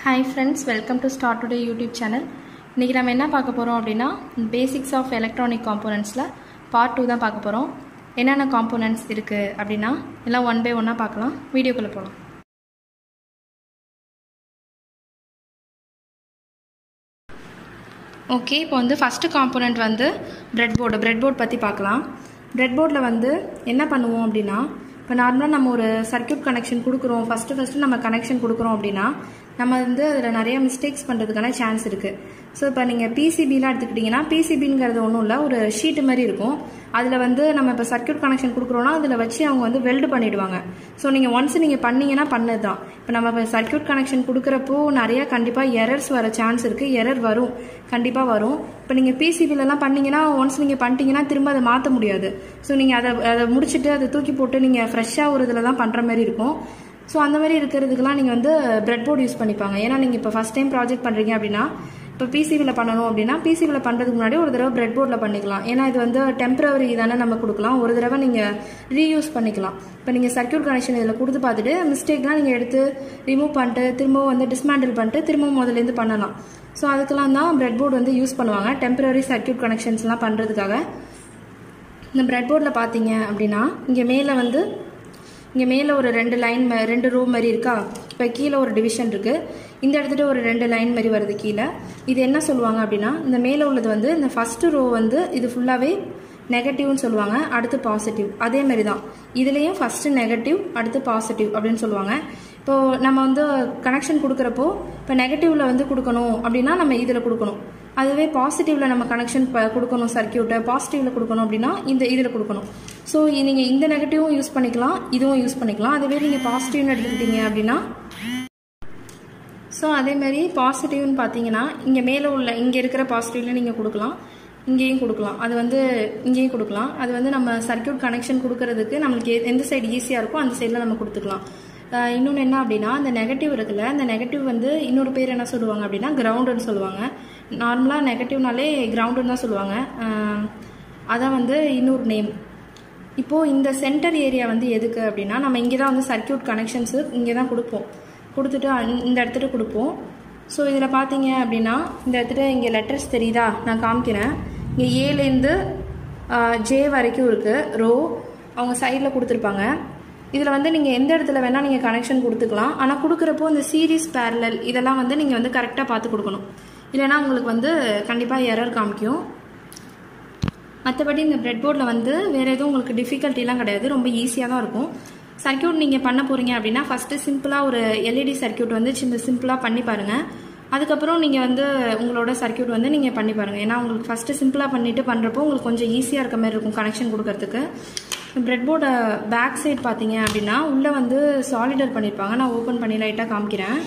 hi friends welcome to start today YouTube channel இன்றைக்கி நம்ம என்ன பார்க்க போகிறோம் அப்படின்னா பேசிக்ஸ் ஆஃப் எலக்ட்ரானிக் காம்போனன்ட்ஸில் பார்ட் டூ தான் பார்க்க போகிறோம் என்னென்ன காம்போனன்ட்ஸ் இருக்குது அப்படின்னா எல்லாம் ஒன் பை ஒன்னாக பார்க்கலாம் வீடியோக்குள்ளே போகலாம் ஓகே இப்போ வந்து ஃபஸ்ட்டு காம்போனன்ட் வந்து பிரெட் போர்டு பிரெட் போர்ட் பற்றி பார்க்கலாம் பிரெட் போர்டில் வந்து என்ன பண்ணுவோம் அப்படின்னா இப்போ நார்மலாக நம்ம ஒரு சர்க்யூட் கனெக்ஷன் கொடுக்குறோம் ஃபஸ்ட்டு ஃபஸ்ட்டு நம்ம கனெக்ஷன் கொடுக்குறோம் அப்படின்னா நம்ம வந்து அதில் நிறைய மிஸ்டேக்ஸ் பண்ணுறதுக்கான சான்ஸ் இருக்குது ஸோ இப்போ நீங்கள் பிசிபிலாம் எடுத்துக்கிட்டிங்கன்னா பிசிபிங்கிறது ஒன்றும் இல்லை ஒரு ஷீட்டு மாதிரி இருக்கும் அதில் வந்து நம்ம இப்போ சர்க்யூட் கனெக்ஷன் கொடுக்குறோன்னா அதில் வச்சு அவங்க வந்து வெல்டு பண்ணிவிடுவாங்க ஸோ நீங்கள் ஒன்ஸ் நீங்கள் பண்ணீங்கன்னா பண்ணது தான் இப்போ நம்ம இப்போ சர்க்யூட் கனெக்ஷன் கொடுக்குறப்போ நிறைய கண்டிப்பாக எரர்ஸ் வர சான்ஸ் இருக்குது எரர் வரும் கண்டிப்பாக வரும் இப்போ நீங்கள் பிசிபிலலாம் பண்ணீங்கன்னா ஒன்ஸ் நீங்கள் பண்ணிட்டீங்கன்னா திரும்ப அதை மாற்ற முடியாது ஸோ நீங்கள் அதை அதை முடிச்சுட்டு அதை தூக்கி போட்டு நீங்கள் ஃப்ரெஷ்ஷாக ஒரு இதில் தான் பண்ணுற மாதிரி இருக்கும் ஸோ அந்த மாதிரி இருக்கிறதுக்கெலாம் நீங்கள் வந்து பிரெட் போர்டு யூஸ் பண்ணிப்பாங்க ஏன்னா நீங்கள் இப்போ ஃபஸ்ட் டைம் ப்ராஜெக்ட் பண்ணுறீங்க அப்படின்னா இப்போ பிசிபியில் பண்ணணும் அப்படின்னா பிசிபியில் பண்ணுறதுக்கு முன்னாடி ஒரு தடவை பிரெட் போர்டில் பண்ணிக்கலாம் ஏன்னா இது வந்து டெம்பரவரி தானே நம்ம கொடுக்கலாம் ஒரு தடவை நீங்கள் ரீயூஸ் பண்ணிக்கலாம் இப்போ நீங்கள் சர்க்யூட் கனெக்ஷன் இதில் கொடுத்து பார்த்துட்டு மிஸ்டேக்லாம் நீங்கள் எடுத்து ரிமூவ் பண்ணிட்டு திரும்பவும் வந்து டிஸ்மேண்டில் பண்ணிட்டு திரும்பவும் முதலேருந்து பண்ணலாம் ஸோ அதுக்கெல்லாம் தான் பிரெட் போர்டு வந்து யூஸ் பண்ணுவாங்க டெம்பரரி சர்க்யூட் கனெக்ஷன்ஸ்லாம் பண்ணுறதுக்காக இந்த பிரெட் போர்டில் பார்த்தீங்க அப்படின்னா இங்கே மேலே வந்து இங்கே மேலே ஒரு ரெண்டு லைன் ரெண்டு ரூ மாதிரி இருக்கா இப்போ கீழே ஒரு டிவிஷன் இருக்குது இந்த இடத்துல ஒரு ரெண்டு லைன் மாதிரி வருது கீழே இது என்ன சொல்லுவாங்க அப்படின்னா இந்த மேலே உள்ளது வந்து இந்த ஃபஸ்ட்டு ரோ வந்து இது ஃபுல்லாகவே நெகட்டிவ்னு சொல்லுவாங்க அடுத்து பாசிட்டிவ் அதே மாதிரி தான் இதுலேயும் ஃபஸ்ட்டு நெகட்டிவ் அடுத்து பாசிட்டிவ் அப்படின்னு சொல்லுவாங்க இப்போது நம்ம வந்து கனெக்ஷன் கொடுக்குறப்போ இப்போ நெகட்டிவில் வந்து கொடுக்கணும் அப்படின்னா நம்ம இதில் கொடுக்கணும் அதுவே பாசிட்டிவில் நம்ம கனெக்ஷன் கொடுக்கணும் சர்க்கியூட்டை பாசிட்டிவில் கொடுக்கணும் அப்படின்னா இந்த இதில் கொடுக்கணும் ஸோ நீங்கள் இந்த நெகட்டிவும் யூஸ் பண்ணிக்கலாம் இதுவும் யூஸ் பண்ணிக்கலாம் அதுவே நீங்கள் பாசிட்டிவ்னு எடுத்துக்கிட்டீங்க அப்படின்னா ஸோ அதேமாரி பாசிட்டிவ்னு பார்த்தீங்கன்னா இங்கே மேலே உள்ள இங்கே இருக்கிற பாசிட்டிவில் நீங்கள் கொடுக்கலாம் இங்கேயும் கொடுக்கலாம் அது வந்து இங்கேயும் கொடுக்கலாம் அது வந்து நம்ம சர்க்கியூட் கனெக்ஷன் கொடுக்கறதுக்கு நம்மளுக்கு எந்த சைடு ஈஸியாக இருக்கோ அந்த சைடில் நம்ம கொடுத்துக்கலாம் இன்னொன்று என்ன அப்படின்னா அந்த நெகட்டிவ் இருக்குல்ல அந்த நெகட்டிவ் வந்து இன்னொரு பேர் என்ன சொல்லுவாங்க அப்படின்னா கிரவுண்டுன்னு சொல்லுவாங்க நார்மலாக நெகட்டிவ்னாலே கிரவுண்டுன்னு தான் சொல்லுவாங்க அதான் வந்து இன்னொரு நேம் இப்போது இந்த சென்டர் ஏரியா வந்து எதுக்கு அப்படின்னா நம்ம இங்கே தான் வந்து சர்க்கியூட் கனெக்ஷன்ஸு இங்கே தான் கொடுப்போம் கொடுத்துட்டு இந்த இடத்துல கொடுப்போம் ஸோ இதில் பார்த்தீங்க அப்படின்னா இந்த இடத்துல இங்கே லெட்டர்ஸ் தெரியுதா நான் காமிக்கிறேன் இங்கே ஏலேருந்து ஜே வரைக்கும் இருக்குது ரோ அவங்க சைடில் கொடுத்துருப்பாங்க இதில் வந்து நீங்கள் எந்த இடத்துல வேணால் நீங்கள் கனெக்ஷன் கொடுத்துக்கலாம் ஆனால் கொடுக்குறப்போ இந்த சீரீஸ் பேரலல் இதெல்லாம் வந்து நீங்கள் வந்து கரெக்டாக பார்த்து கொடுக்கணும் இல்லைனா உங்களுக்கு வந்து கண்டிப்பாக எரர் காமிக்கும் மற்றபடி இந்த பிரெட் போர்டில் வந்து வேறு எதுவும் உங்களுக்கு டிஃபிகல்ட்டிலாம் கிடையாது ரொம்ப ஈஸியாக தான் இருக்கும் சர்க்கியூட் நீங்கள் பண்ண போகிறீங்க அப்படின்னா ஃபஸ்ட்டு சிம்பிளாக ஒரு எல்இடி சர்க்கியூட் வந்து சின்ன சிம்பிளாக பண்ணி பாருங்கள் அதுக்கப்புறம் நீங்கள் வந்து உங்களோட சர்க்கியூட் வந்து நீங்கள் பண்ணி பாருங்கள் ஏன்னா உங்களுக்கு ஃபஸ்ட்டு சிம்பிளாக பண்ணிவிட்டு பண்ணுறப்போ உங்களுக்கு கொஞ்சம் ஈஸியாக இருக்க மாதிரி இருக்கும் கனெக்ஷன் கொடுக்கறதுக்கு பிரெட் போர்டை பேக் சைட் பார்த்தீங்க அப்படின்னா உள்ளே வந்து சாலிடர் பண்ணியிருப்பாங்க நான் ஓப்பன் பண்ணி லைட்டாக காமிக்கிறேன்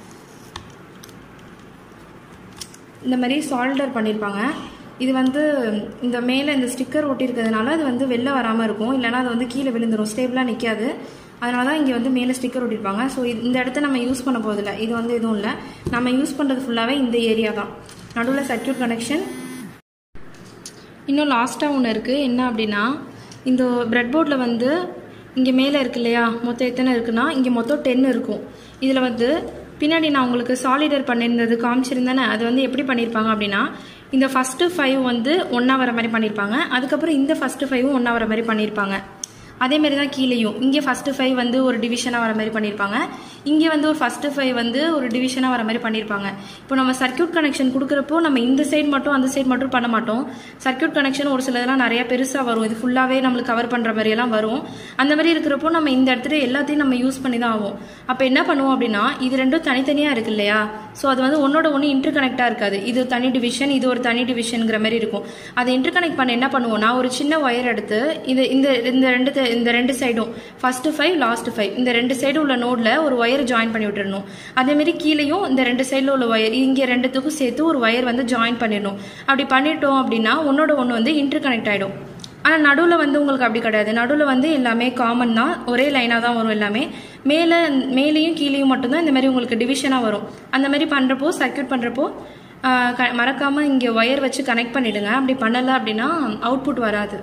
இந்த மாதிரி சாலிடர் பண்ணியிருப்பாங்க இது வந்து இந்த மேலே இந்த ஸ்டிக்கர் ஒட்டியிருக்கிறதுனால அது வந்து வெளில வராமல் இருக்கும் இல்லைனா அது வந்து கீழே விழுந்துடும் ஸ்டேபிளாக நிற்காது அதனால தான் இங்கே வந்து மேலே ஸ்டிக்கர் ஒட்டியிருப்பாங்க ஸோ இந்த இடத்த நம்ம யூஸ் பண்ண போதில்லை இது வந்து எதுவும் இல்லை நம்ம யூஸ் பண்ணுறது ஃபுல்லாகவே இந்த ஏரியா தான் நடுவில் சர்க்கியூட் கனெக்ஷன் இன்னும் லாஸ்ட்டாக ஒன்று இருக்குது என்ன அப்படின்னா இந்த பிரெட் போர்டில் வந்து இங்கே மேலே இருக்கு இல்லையா மொத்தம் எத்தனை இருக்குன்னா இங்கே மொத்தம் டென் இருக்கும் இதில் வந்து பின்னாடி நான் உங்களுக்கு சாலிடர் பண்ணியிருந்தது காமிச்சிருந்தேனே அது வந்து எப்படி பண்ணியிருப்பாங்க அப்படின்னா இந்த ஃபஸ்ட்டு ஃபைவ் வந்து ஒன்றா வர மாதிரி பண்ணியிருப்பாங்க அதுக்கப்புறம் இந்த ஃபஸ்ட்டு ஃபைவும் ஒன்றா வர மாதிரி பண்ணியிருப்பாங்க அதேமாரி தான் கீழேயும் இங்கே ஃபஸ்ட்டு ஃபைவ் வந்து ஒரு டிவிஷனாக வர மாதிரி பண்ணியிருப்பாங்க இங்கே வந்து ஒரு ஃபஸ்ட்டு ஃபைவ் வந்து ஒரு டிவிஷனாக வர மாதிரி பண்ணியிருப்பாங்க இப்போ நம்ம சர்க்கியூட் கனெக்ஷன் கொடுக்குறப்போ நம்ம இந்த சைடு மட்டும் அந்த சைடு மட்டும் பண்ண மாட்டோம் சர்க்கியூட் கனெக்ஷன் ஒரு சிலதெல்லாம் நிறைய பெருசாக வரும் இது ஃபுல்லாகவே நம்மளுக்கு கவர் பண்ணுற மாதிரியெல்லாம் வரும் அந்த மாதிரி இருக்கிறப்போ நம்ம இந்த இடத்துல எல்லாத்தையும் நம்ம யூஸ் பண்ணி தான் ஆகும் அப்போ என்ன பண்ணுவோம் அப்படின்னா இது ரெண்டும் தனித்தனியாக இருக்கு இல்லையா ஸோ அது வந்து ஒன்னோட ஒன்று இன்டர் கனெக்டாக இருக்காது இது தனி டிவிஷன் இது ஒரு தனி டிவிஷனுங்கிற மாதிரி இருக்கும் அதை இன்டர் கனெக்ட் பண்ண என்ன பண்ணுவோம்னா ஒரு சின்ன ஒயர் எடுத்து இது இந்த இந்த ரெண்டு இந்த ரெண்டு சைடும் ஃபர்ஸ்ட் ஃபைவ் லாஸ்ட் ஃபைவ் இந்த ரெண்டு சைடு உள்ள நோட்ல ஒரு ஒயர் ஜாயின் பண்ணி விட்டுறணும் அதேமாரி கீழேயும் இந்த ரெண்டு சைடில் உள்ள ஒயர் இங்கே ரெண்டுத்துக்கும் சேர்த்து ஒரு ஒயர் வந்து ஜாயின் பண்ணிடணும் அப்படி பண்ணிட்டோம் அப்படின்னா ஒன்னோட ஒன்று வந்து இன்டர் கனெக்ட் ஆகிடும் ஆனால் நடுவில் வந்து உங்களுக்கு அப்படி கிடையாது நடுவில் வந்து எல்லாமே காமன் தான் ஒரே லைனாக தான் வரும் எல்லாமே மேலே மேலேயும் கீழேயும் மட்டும்தான் இந்த மாதிரி உங்களுக்கு டிவிஷனாக வரும் அந்த மாதிரி பண்ணுறப்போ சர்க்கியூட் பண்ணுறப்போ மறக்காமல் இங்கே ஒயர் வச்சு கனெக்ட் பண்ணிவிடுங்க அப்படி பண்ணலை அப்படின்னா அவுட்புட் வராது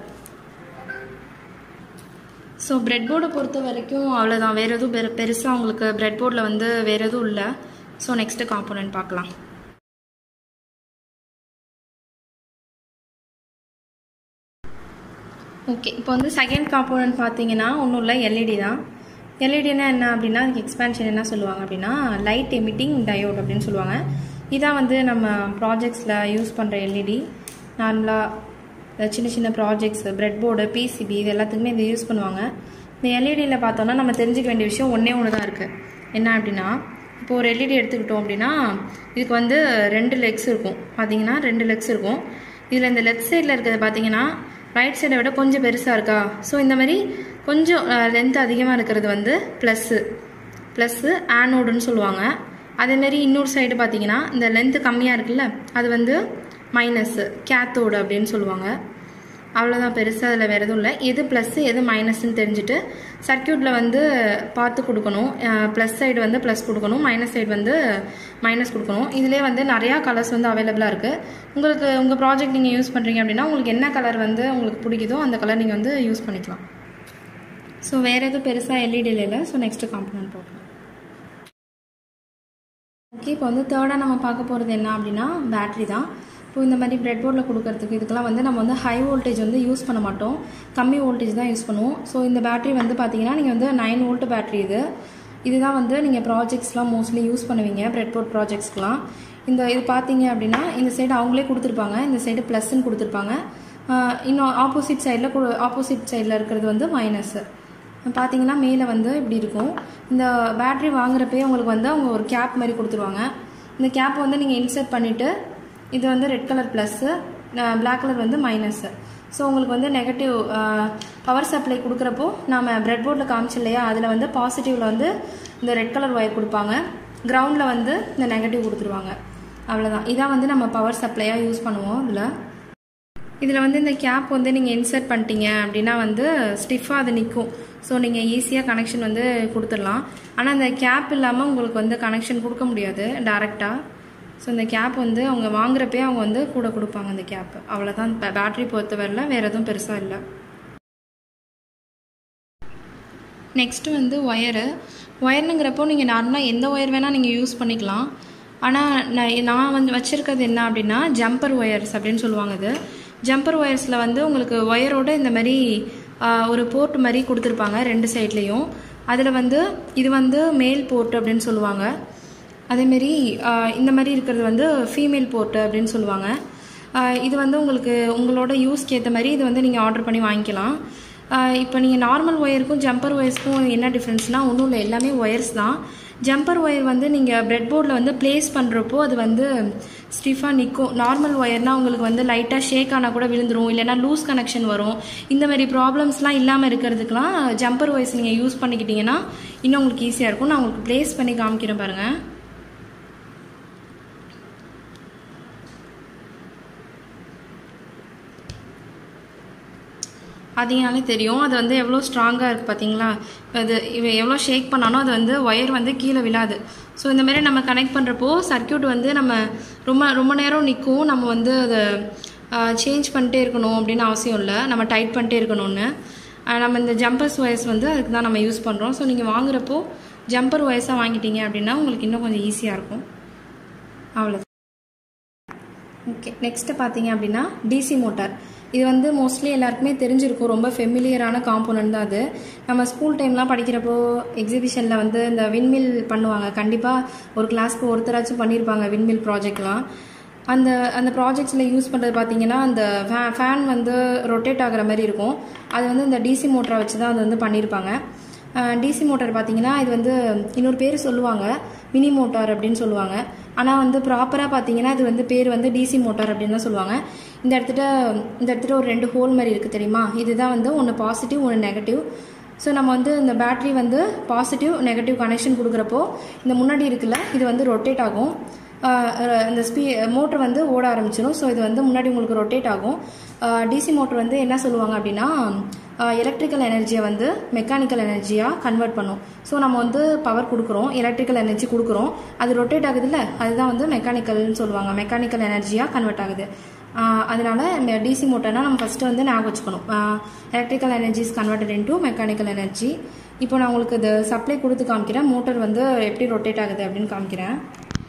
ஸோ பிரெட் போர்டை பொறுத்த வரைக்கும் அவ்வளோதான் வேறு எதுவும் பெரு பெருசாக உங்களுக்கு பிரெட் போர்டில் வந்து வேறு எதுவும் இல்லை ஸோ நெக்ஸ்ட்டு காம்போனன்ட் பார்க்கலாம் ஓகே இப்போ வந்து செகண்ட் காம்போனன்ட் பார்த்தீங்கன்னா ஒன்றும் இல்லை எல்இடி தான் எல்இடினா என்ன அப்படின்னா அதுக்கு எக்ஸ்பேன்ஷன் என்ன சொல்லுவாங்க அப்படின்னா லைட் எமிட்டிங் டயோட் அப்படின்னு சொல்லுவாங்க இதான் வந்து நம்ம ப்ராஜெக்ட்ஸில் யூஸ் பண்ணுற எல்இடி நார்மலாக சின்ன சின்ன ப்ராஜெக்ட்ஸ் பிரெட் போர்டு பிசிபி இது எல்லாத்துக்குமே இதை யூஸ் பண்ணுவாங்க இந்த எல்இடியில் பார்த்தோம்னா நம்ம தெரிஞ்சுக்க வேண்டிய விஷயம் ஒன்றே ஒன்று தான் இருக்குது என்ன அப்படின்னா இப்போ ஒரு எல்இடி எடுத்துக்கிட்டோம் அப்படின்னா இதுக்கு வந்து ரெண்டு லெக்ஸ் இருக்கும் பார்த்தீங்கன்னா ரெண்டு லெக்ஸ் இருக்கும் இதில் இந்த லெஃப்ட் சைடில் இருக்கிறது பார்த்தீங்கன்னா ரைட் சைடை விட கொஞ்சம் பெருசாக இருக்கா ஸோ இந்த மாதிரி கொஞ்சம் லென்த் அதிகமாக இருக்கிறது வந்து ப்ளஸ்ஸு ப்ளஸ்ஸு ஆனோடுன்னு சொல்லுவாங்க அதேமாரி இன்னொரு சைடு பார்த்தீங்கன்னா இந்த லென்த்து கம்மியாக இருக்குல்ல அது வந்து மைனஸ்ஸு கேத்தோடு அப்படின்னு சொல்லுவாங்க அவ்வளோதான் பெருசாக அதில் வேறு எதுவும் இல்லை எது ப்ளஸ்ஸு எது மைனஸ்ன்னு தெரிஞ்சுட்டு சர்க்கியூட்டில் வந்து பார்த்து கொடுக்கணும் ப்ளஸ் சைடு வந்து ப்ளஸ் கொடுக்கணும் மைனஸ் சைடு வந்து மைனஸ் கொடுக்கணும் இதிலே வந்து நிறையா கலர்ஸ் வந்து அவைலபிளாக இருக்குது உங்களுக்கு உங்கள் ப்ராஜெக்ட் நீங்கள் யூஸ் பண்ணுறீங்க அப்படின்னா உங்களுக்கு என்ன கலர் வந்து உங்களுக்கு பிடிக்குதோ அந்த கலர் நீங்கள் வந்து யூஸ் பண்ணிக்கலாம் ஸோ வேறு எதுவும் பெருசாக எல்இடியில் இல்லை ஸோ நெக்ஸ்ட்டு காம்பனன்ட் போகலாம் ஓகே இப்போ வந்து தேர்டாக நம்ம பார்க்க போகிறது என்ன அப்படின்னா பேட்ரி தான் இப்போ இந்த மாதிரி பிரெட் போர்டில் கொடுக்கறதுக்கு இதுக்கெல்லாம் வந்து நம்ம வந்து ஹை வோல்டேஜ் வந்து யூஸ் பண்ண மாட்டோம் கம்மி வோல்டேஜ் தான் யூஸ் பண்ணுவோம் ஸோ இந்த பேட்ரி வந்து பார்த்தீங்கன்னா நீங்கள் வந்து நைன் வோல்ட் பேட்ரி இது இதுதான் வந்து நீங்கள் ப்ராஜெக்ட்ஸ்லாம் மோஸ்ட்லி யூஸ் பண்ணுவீங்க பிரெட் போர்ட் ப்ராஜெக்ட்ஸ்க்குலாம் இந்த இது பார்த்தீங்க அப்படின்னா இந்த சைடு அவங்களே கொடுத்துருப்பாங்க இந்த சைடு ப்ளஸ்ன்னு கொடுத்துருப்பாங்க இன்னும் ஆப்போசிட் சைடில் ஆப்போசிட் சைடில் இருக்கிறது வந்து மைனஸ்ஸு பார்த்தீங்கன்னா மேலே வந்து இப்படி இருக்கும் இந்த பேட்ரி வாங்குறப்பே உங்களுக்கு வந்து அவங்க ஒரு கேப் மாதிரி கொடுத்துருவாங்க இந்த கேப் வந்து நீங்கள் இன்சர்ட் பண்ணிவிட்டு இது வந்து red colour plus black colour வந்து மைனஸ்ஸு ஸோ உங்களுக்கு வந்து நெகட்டிவ் பவர் சப்ளை கொடுக்குறப்போ நம்ம பிரெட் போர்டில் காமிச்சு இல்லையா அதில் வந்து பாசிட்டிவில் வந்து இந்த ரெட் கலர் ஒயர் கொடுப்பாங்க கிரவுண்டில் வந்து இந்த நெகட்டிவ் கொடுத்துருவாங்க அவ்வளோதான் இதான் வந்து நம்ம பவர் சப்ளையாக யூஸ் பண்ணுவோம் இதில் இதில் வந்து இந்த கேப் வந்து நீங்கள் இன்சர்ட் பண்ணிட்டீங்க அப்படின்னா வந்து ஸ்டிஃபாக அது நிற்கும் ஸோ நீங்கள் ஈஸியாக கனெக்ஷன் வந்து கொடுத்துடலாம் ஆனால் இந்த கேப் இல்லாமல் உங்களுக்கு வந்து கனெக்ஷன் கொடுக்க முடியாது டேரெக்டாக ஸோ இந்த கேப் வந்து அவங்க வாங்குறப்பே அவங்க வந்து கூட கொடுப்பாங்க அந்த கேப் அவ்வளோதான் பேட்ரி பொறுத்தவரையில் வேறு எதுவும் பெருசாக இல்லை நெக்ஸ்ட்டு வந்து ஒயரு ஒயர்னுங்கிறப்போ நீங்கள் நார்மலாக எந்த ஒயர் வேணால் நீங்கள் யூஸ் பண்ணிக்கலாம் ஆனால் நான் நான் வந்து வச்சுருக்கிறது என்ன அப்படின்னா ஜம்பர் ஒயர்ஸ் அப்படின்னு சொல்லுவாங்க இது ஜம்பர் ஒயர்ஸில் வந்து உங்களுக்கு ஒயரோட இந்த மாதிரி ஒரு போர்ட் மாதிரி கொடுத்துருப்பாங்க ரெண்டு சைட்லேயும் அதில் வந்து இது வந்து மேல் போர்ட் அப்படின்னு சொல்லுவாங்க அதேமாரி இந்த மாதிரி இருக்கிறது வந்து ஃபீமேல் போர்ட்டு அப்படின்னு சொல்லுவாங்க இது வந்து உங்களுக்கு உங்களோட யூஸ்க்கு ஏற்ற மாதிரி இது வந்து நீங்கள் ஆர்டர் பண்ணி வாங்கிக்கலாம் இப்போ நீங்கள் நார்மல் ஒயருக்கும் ஜம்பர் ஒயர்ஸ்க்கும் என்ன டிஃப்ரென்ஸ்னால் ஒன்றும் இல்லை எல்லாமே ஒயர்ஸ் தான் ஜம்பர் ஒயர் வந்து நீங்கள் பிரெட் போர்டில் வந்து ப்ளேஸ் பண்ணுறப்போ அது வந்து ஸ்டிஃபாக நிற்கும் நார்மல் ஒயர்னால் உங்களுக்கு வந்து லைட்டாக ஷேக் ஆனால் கூட விழுந்துரும் இல்லைனா லூஸ் கனெக்ஷன் வரும் இந்த மாதிரி ப்ராப்ளம்ஸ்லாம் இல்லாமல் இருக்கிறதுக்கெலாம் ஜம்பர் ஒயர்ஸ் நீங்கள் யூஸ் பண்ணிக்கிட்டீங்கன்னா இன்னும் உங்களுக்கு ஈஸியாக இருக்கும் நான் உங்களுக்கு ப்ளேஸ் பண்ணி காமிக்கிறேன் பாருங்கள் பார்த்தீங்கனாலே தெரியும் அது வந்து எவ்வளோ ஸ்ட்ராங்காக இருக்குது பார்த்தீங்களா அது இவன் எவ்வளோ ஷேக் பண்ணாலும் அது வந்து ஒயர் வந்து கீழே விழாது ஸோ இந்த மாதிரி நம்ம கனெக்ட் பண்ணுறப்போ சர்க்கியூட் வந்து நம்ம ரொம்ப ரொம்ப நேரம் நிற்கும் நம்ம வந்து அதை சேஞ்ச் பண்ணிட்டே இருக்கணும் அப்படின்னு அவசியம் இல்லை நம்ம டைட் பண்ணிட்டே இருக்கணும்னு நம்ம இந்த ஜம்பர்ஸ் ஒயர்ஸ் வந்து அதுக்கு தான் நம்ம யூஸ் பண்ணுறோம் ஸோ நீங்கள் வாங்குறப்போ ஜம்பர் ஒயர்ஸாக வாங்கிட்டீங்க அப்படின்னா உங்களுக்கு இன்னும் கொஞ்சம் ஈஸியாக இருக்கும் அவ்வளோ ஓகே நெக்ஸ்ட்டு பார்த்தீங்க அப்படின்னா டிசி மோட்டார் இது வந்து மோஸ்ட்லி எல்லாருக்குமே தெரிஞ்சிருக்கும் ரொம்ப ஃபெமிலியரான காம்போனன்ட் தான் அது நம்ம ஸ்கூல் டைம்லாம் படிக்கிறப்போ எக்ஸிபிஷனில் வந்து இந்த விண்மில் பண்ணுவாங்க கண்டிப்பாக ஒரு கிளாஸ்க்கு ஒருத்தராச்சும் பண்ணியிருப்பாங்க விண்மில் ப்ராஜெக்ட்லாம் அந்த அந்த ப்ராஜெக்ட்ஸில் யூஸ் பண்ணுறது பார்த்தீங்கன்னா அந்த ஃபே ஃபேன் வந்து ரொட்டேட் ஆகிற மாதிரி இருக்கும் அது வந்து இந்த டிசி மோட்டரை வச்சு தான் அது வந்து பண்ணியிருப்பாங்க டிசி மோட்டார் பார்த்தீங்கன்னா இது வந்து இன்னொரு பேர் சொல்லுவாங்க மினி மோட்டார் அப்படின்னு சொல்லுவாங்க ஆனால் வந்து ப்ராப்பராக பார்த்தீங்கன்னா இது வந்து பேர் வந்து டிசி மோட்டார் அப்படின்னு தான் சொல்லுவாங்க இந்த இடத்துல இந்த இடத்துல ஒரு ரெண்டு ஹோல் மாதிரி இருக்குது தெரியுமா இதுதான் வந்து ஒன்று பாசிட்டிவ் ஒன்று நெகட்டிவ் ஸோ நம்ம வந்து இந்த பேட்ரி வந்து பாசிட்டிவ் நெகட்டிவ் கனெக்ஷன் கொடுக்குறப்போ இந்த முன்னாடி இருக்குல்ல இது வந்து ரொட்டேட் ஆகும் இந்த ஸ்பீ மோட்டர் வந்து ஓட ஆரம்பிச்சிடும் ஸோ இது வந்து முன்னாடி உங்களுக்கு ரொட்டேட் ஆகும் டிசி மோட்டர் வந்து என்ன சொல்லுவாங்க அப்படின்னா எலக்ட்ரிக்கல் எனர்ஜியை வந்து மெக்கானிக்கல் எனர்ஜியாக கன்வெர்ட் பண்ணும் ஸோ நம்ம வந்து பவர் கொடுக்குறோம் எலக்ட்ரிக்கல் எனர்ஜி கொடுக்குறோம் அது ரொட்டேட் ஆகுதுல்ல அதுதான் வந்து மெக்கானிக்கல்னு சொல்லுவாங்க மெக்கானிக்கல் எனர்ஜியாக கன்வெர்ட் ஆகுது அதனால இந்த டிசி மோட்டர்னால் நம்ம ஃபஸ்ட்டு வந்து ஞாபகம் வச்சுக்கணும் electrical energies converted into mechanical energy இப்போ நான் உங்களுக்கு இது சப்ளை கொடுத்து காமிக்கிறேன் மோட்டர் வந்து எப்படி ரொட்டேட் ஆகுது அப்படின்னு காமிக்கிறேன்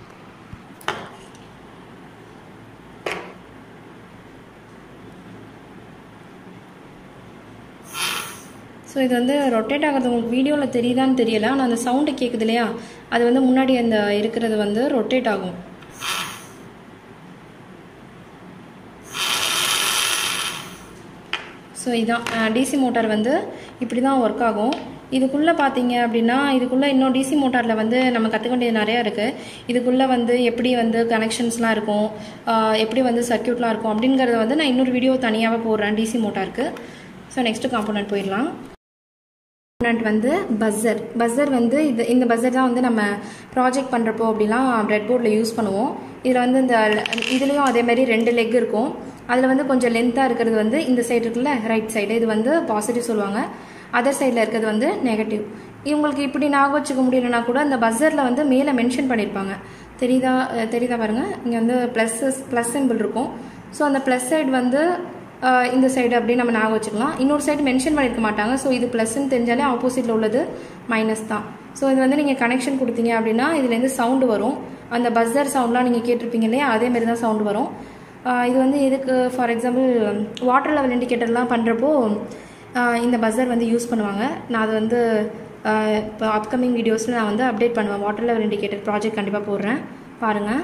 ஸோ இது வந்து ரொட்டேட் ஆகிறது உங்களுக்கு வீடியோவில் தெரியுதான்னு தெரியல ஆனால் அந்த சவுண்டு கேட்குது இல்லையா அது வந்து முன்னாடி அந்த இருக்கிறது வந்து ரொட்டேட் ஆகும் ஸோ இதான் டிசி மோட்டார் வந்து இப்படி தான் ஒர்க் ஆகும் இதுக்குள்ளே பார்த்தீங்க அப்படின்னா இதுக்குள்ளே இன்னும் டிசி மோட்டாரில் வந்து நம்ம கற்றுக்க வேண்டியது நிறையா இருக்குது இதுக்குள்ளே வந்து எப்படி வந்து கனெக்ஷன்ஸ்லாம் இருக்கும் ஆஹ் எப்படி வந்து சர்க்கியூட்லாம் இருக்கும் அப்படிங்கிறத வந்து நான் இன்னொரு வீடியோ தனியாகவே போடுறேன் டிசி மோட்டாருக்கு ஸோ நெக்ஸ்ட்டு காம்போனன்ட் போயிடலாம் காம்போனன்ட் வந்து பஸ்ஸர் பஸ்ஸர் வந்து இது இந்த பஸ்ஸர் தான் வந்து நம்ம ப்ராஜெக்ட் பண்ணுறப்போ அப்படிலாம் பிரெட் போர்டில் யூஸ் பண்ணுவோம் இதில் வந்து இந்த இதுலேயும் அதே மாதிரி ரெண்டு லெக் இருக்கும் அதில் வந்து கொஞ்சம் லென்த்தாக இருக்கிறது வந்து இந்த சைடு இருக்குல்ல ரைட் சைடு இது வந்து பாசிட்டிவ் சொல்லுவாங்க அதர் சைடில் இருக்கிறது வந்து நெகட்டிவ் இவங்களுக்கு இப்படி ஞாபகம் வச்சுக்க முடியலனா கூட அந்த பஸ்ஸரில் வந்து மேலே மென்ஷன் பண்ணியிருப்பாங்க தெரியுதா அஹ் தெரியுதா பாருங்கள் இங்கே வந்து ப்ளஸ் ப்ளஸ் சிம்பிள் இருக்கும் ஸோ அந்த ப்ளஸ் சைடு வந்து ஆஹ் இந்த சைடு அப்படி நம்ம ஞாபகம் வச்சுக்கலாம் இன்னொரு சைடு மென்ஷன் பண்ணியிருக்க மாட்டாங்க ஸோ இது ப்ளஸ்ன்னு தெரிஞ்சாலே ஆப்போசிட்டில் உள்ளது மைனஸ் தான் ஸோ இது வந்து நீங்கள் கனெக்ஷன் கொடுத்தீங்க அப்படின்னா இதுலேருந்து சவுண்டு வரும் அந்த பஸ்ஸர் சவுண்ட்லாம் நீங்கள் கேட்டிருப்பீங்க இல்லையா அதே மாதிரி தான் சவுண்டு வரும் ஆஹ் இது வந்து எதுக்கு ஃபார் எக்ஸாம்பிள் வாட்டர் லெவல் இண்டிகேட்டர்லாம் பண்ணுறப்போ இந்த பஸ்ஸர் வந்து யூஸ் பண்ணுவாங்க நான் அது வந்து ஆஹ் இப்போ அப்கமிங் வீடியோஸில் நான் வந்து அப்டேட் பண்ணுவேன் வாட்டர் லெவல் இண்டிகேட்டர் ப்ராஜெக்ட் கண்டிப்பாக போடுறேன் பாருங்கள்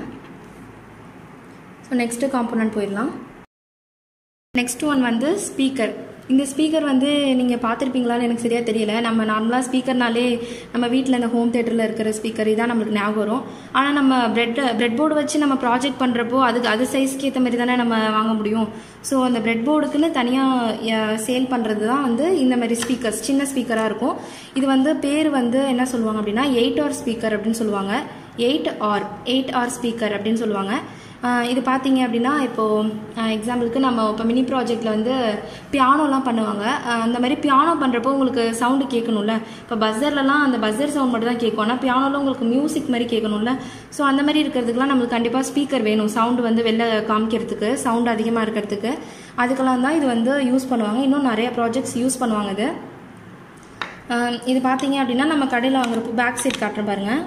ஸோ நெக்ஸ்ட்டு காம்போனன்ட் போயிடலாம் நெக்ஸ்ட் ஒன் வந்து ஸ்பீக்கர் இந்த ஸ்பீக்கர் வந்து நீங்கள் பார்த்துருப்பீங்களான்னு எனக்கு சரியாக தெரியல நம்ம நார்மலாக ஸ்பீக்கர்னாலே நம்ம வீட்டில் இந்த ஹோம் தேட்டரில் இருக்கிற ஸ்பீக்கர் இதான் நம்மளுக்கு ஞாபகம் வரும் ஆனால் நம்ம பிரெட் பிரெட் போர்டு வச்சு நம்ம ப்ராஜெக்ட் பண்ணுறப்போ அதுக்கு அது சைஸ்க்கு ஏற்ற மாதிரி தானே நம்ம வாங்க முடியும் ஸோ அந்த பிரெட் போர்டுக்குன்னு தனியாக சேல் பண்ணுறது தான் வந்து இந்த மாதிரி ஸ்பீக்கர்ஸ் சின்ன ஸ்பீக்கராக இருக்கும் இது வந்து பேர் வந்து என்ன சொல்லுவாங்க அப்படின்னா எயிட் ஆர் ஸ்பீக்கர் அப்படின்னு சொல்லுவாங்க eight R eight R speaker அப்படின்னு சொல்லுவாங்க ஆஹ் இது பார்த்தீங்க அப்படின்னா இப்போது எக்ஸாம்பிளுக்கு நம்ம இப்போ மினி ப்ராஜெக்டில் வந்து பியானோலாம் பண்ணுவாங்க ஆஹ் அந்த மாதிரி பியானோ பண்ணுறப்போ உங்களுக்கு சவுண்டு கேட்கணும்ல இப்போ பஸ்ஸர்லலாம் அந்த பஸ்ஸர் சவுண்ட் மட்டும் தான் கேட்கும் ஆனால் பியானோவில் உங்களுக்கு மியூசிக் மாதிரி கேட்கணும்ல ஸோ அந்த மாதிரி இருக்கிறதுக்குலாம் நம்மளுக்கு கண்டிப்பாக ஸ்பீக்கர் வேணும் சவுண்டு வந்து வெளில காமிக்கிறதுக்கு சவுண்ட் அதிகமாக இருக்கிறதுக்கு அதுக்கெல்லாம் தான் இது வந்து யூஸ் பண்ணுவாங்க இன்னும் நிறைய ப்ராஜெக்ட்ஸ் யூஸ் பண்ணுவாங்க இது ஆஹ் இது பார்த்தீங்க அப்படின்னா நம்ம கடையில் வாங்குறப்போ பேக் சைட் காட்டுறேன் பாருங்கள்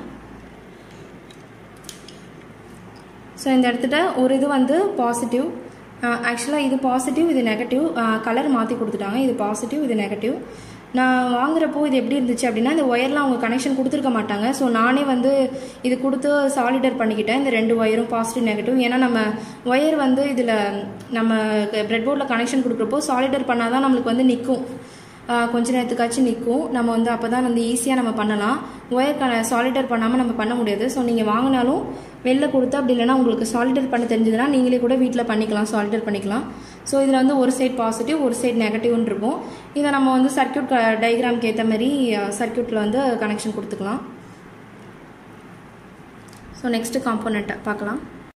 ஸோ இந்த இடத்துல ஒரு இது வந்து பாசிட்டிவ் ஆக்சுவலாக இது பாசிட்டிவ் இது நெகட்டிவ் கலர் மாற்றி கொடுத்துட்டாங்க இது பாசிட்டிவ் இது நெகட்டிவ் நான் வாங்குறப்போ இது எப்படி இருந்துச்சு அப்படின்னா இந்த ஒயர்லாம் அவங்க கனெக்ஷன் கொடுத்துருக்க மாட்டாங்க ஸோ நானே வந்து இது கொடுத்து சாலிடர் பண்ணிக்கிட்டேன் இந்த ரெண்டு ஒயரும் பாசிட்டிவ் நெகட்டிவ் ஏன்னா நம்ம ஒயர் வந்து இதில் நம்ம பிரெட் போர்டில் கனெக்ஷன் கொடுக்குறப்போ சாலிடர் பண்ணால் தான் நம்மளுக்கு வந்து நிற்கும் கொஞ்ச நேரத்துக்காச்சும் நிற்கும் நம்ம வந்து அப்போ தான் வந்து ஈஸியாக நம்ம பண்ணலாம் ஒயர் க சாலிடர் பண்ணாமல் நம்ம பண்ண முடியாது ஸோ நீங்கள் வாங்கினாலும் வெளில கொடுத்து அப்படி இல்லைன்னா உங்களுக்கு சாலிடர் பண்ண தெரிஞ்சதுன்னா நீங்களே கூட வீட்டில் பண்ணிக்கலாம் சாலிடர் பண்ணிக்கலாம் ஸோ இதில் வந்து ஒரு சைட் பாசிட்டிவ் ஒரு சைட் நெகட்டிவ்னு இருக்கும் இதை நம்ம வந்து சர்க்கியூட் டயக்ராம்க்கு ஏற்ற மாதிரி சர்க்கியூட்டில் வந்து கனெக்ஷன் கொடுத்துக்கலாம் ஸோ நெக்ஸ்ட்டு காம்போனண்ட்டை பார்க்கலாம்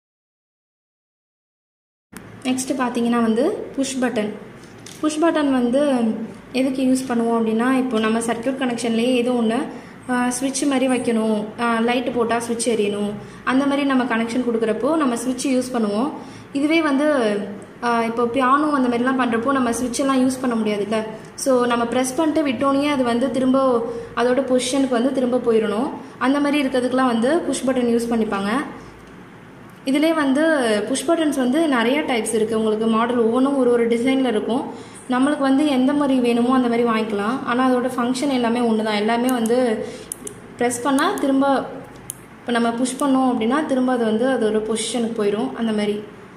நெக்ஸ்ட்டு பார்த்தீங்கன்னா வந்து புஷ் பட்டன் புஷ் பட்டன் வந்து எதுக்கு யூஸ் பண்ணுவோம் அப்படின்னா இப்போ நம்ம சர்க்கியூட் கனெக்ஷன்லேயே ஏதோ ஒன்று ஸ்விட்ச் மாதிரி வைக்கணும் லைட்டு போட்டால் ஸ்விட்ச் எரியணும் அந்த மாதிரி நம்ம கனெக்ஷன் கொடுக்குறப்போ நம்ம ஸ்விட்ச் யூஸ் பண்ணுவோம் இதுவே வந்து ஆஹ் இப்போ பியானோ அந்த மாதிரிலாம் பண்ணுறப்போ நம்ம switch எல்லாம் யூஸ் பண்ண முடியாதுல்ல ஸோ நம்ம ப்ரெஸ் பண்ணிட்டு விட்டோன்னே அது வந்து திரும்ப அதோட பொசிஷனுக்கு வந்து திரும்ப போயிடணும் அந்த மாதிரி இருக்கிறதுக்குலாம் வந்து புஷ் பட்டன் யூஸ் பண்ணிப்பாங்க இதிலே வந்து புஷ் பட்டன்ஸ் வந்து நிறைய டைப்ஸ் இருக்குது உங்களுக்கு மாடல் ஒவ்வொன்றும் ஒரு ஒரு டிசைனில் இருக்கும் நம்மளுக்கு வந்து எந்த மாதிரி வேணுமோ அந்த மாதிரி வாங்கிக்கலாம் ஆனால் அதோட ஃபங்க்ஷன் எல்லாமே ஒன்று தான் எல்லாமே வந்து ப்ரெஸ் பண்ணால் திரும்ப இப்போ நம்ம புஷ் பண்ணோம் அப்படின்னா திரும்ப அது வந்து அதோட பொசிஷனுக்கு போயிடும் அந்த மாதிரி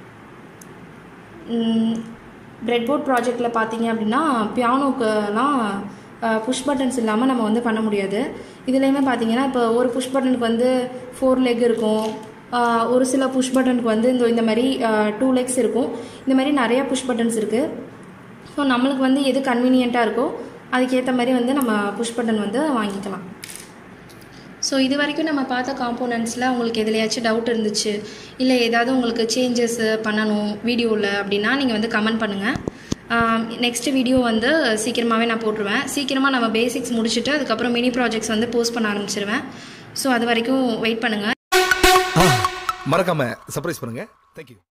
பிரெட் போர்ட் ப்ராஜெக்டில் பார்த்தீங்க அப்படின்னா பியானோக்கெல்லாம் புஷ் பட்டன்ஸ் இல்லாமல் நம்ம வந்து பண்ண முடியாது இதுலேயுமே பார்த்தீங்கன்னா இப்போ ஒரு புஷ் பட்டனுக்கு வந்து ஃபோர் லெக் இருக்கும் ஆஹ் ஒரு சில புஷ் பட்டனுக்கு வந்து இந்த இந்த மாதிரி டூ லெக்ஸ் இருக்கும் இந்த மாதிரி நிறைய புஷ் பட்டன்ஸ் இருக்குது ஸோ நம்மளுக்கு வந்து எது கன்வீனியண்ட்டாக இருக்கோ அதுக்கேற்ற மாதிரி வந்து நம்ம புஷ் பட்டன் வந்து வாங்கிக்கலாம் ஸோ இது வரைக்கும் நம்ம பார்த்த காம்போனன்ட்ஸில் உங்களுக்கு எதுலையாச்சும் டவுட் இருந்துச்சு இல்லை ஏதாவது உங்களுக்கு சேஞ்சஸ் பண்ணணும் வீடியோவில் அப்படின்னா நீங்கள் வந்து கமெண்ட் பண்ணுங்கள் நெக்ஸ்ட் வீடியோ வந்து சீக்கிரமாகவே நான் போட்டுருவேன் சீக்கிரமாக நம்ம பேசிக்ஸ் முடிச்சுட்டு அதுக்கப்புறம் மினி ப்ராஜெக்ட்ஸ் வந்து போஸ்ட் பண்ண ஆரம்பிச்சிருவேன் ஸோ அது வரைக்கும் வெயிட் பண்ணுங்கள் மறக்காம சர்ப்ரைஸ் பண்ணுங்க தேங்க்யூ